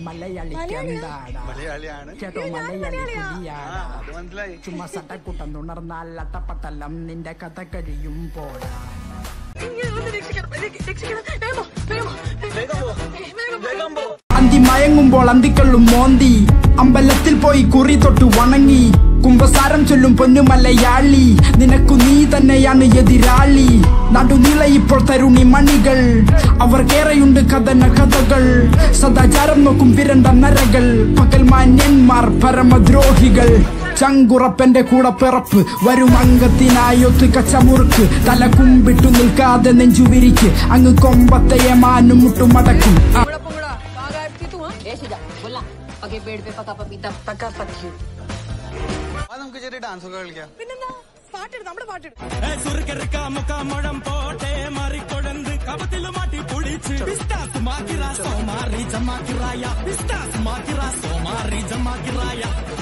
മലയാളിക്ക് എന്താടാ മലയാളിയാണ് കേട്ടോ മലയാളി ആ പുലിയാടാ അത് മനസ്സിലായി ചുമ്മാ സട്ടക്കുട്ടം തുണർന്നാൽ അട്ടപ്പട്ടലം നിന്റെ കഥ കഴിയും പോടാ അന്തി മയങ്ങുമ്പോൾ അന്തിക്കള്ളും മോന്തി അമ്പലത്തിൽ പോയി കുറി തൊട്ട് വണങ്ങി കുംഭസാരം ചൊല്ലും പൊന്നുമലയാളി നിനക്കു നീ തന്നെയാണ് എതിരാളി നടുനില ഇപ്പോൾ തരുണി മണികൾ അവർക്കേറെയുണ്ട് കഥന കഥകൾ സദാചാരം നോക്കും വിരണ്ട നരകൾ പകൽ മാന്യന്മാർ പരമദ്രോഹികൾ ചങ്കുറപ്പന്റെ കൂടെ പിറപ്പ് വരും അംഗത്തിനായൊത്ത് കച്ചമുറുക്ക് തല കുമ്പിട്ടു നിൽക്കാതെ നെഞ്ചുവിരിക്ക് അങ്ങ് കൊമ്പത്തെ ഏമാനും മുട്ടുമടക്കും ആ Pura pura, pagar itu ha? Eh sudah, bola. Pakai bed pe paka papita, paka pakyu. അത് നമുക്ക് ചെറിയ ഡാൻസ് ഒക്കെ കളിക്കാം പിന്നെന്താ പാട്ടിട് നമ്മുടെ പാട്ടിട് സുറുക്കെറുക്ക മുഖമുഴം പോട്ടെ മാറിക്കൊടന്ത് കപത്തില് മാട്ടി പൊളിച്ച് പിസ്താസ് മാക്കിറ സോമാറി ജമാക്കിറായ പിസ്താസ് മാക്കിറ സോമാറി ജമാക്കിറായ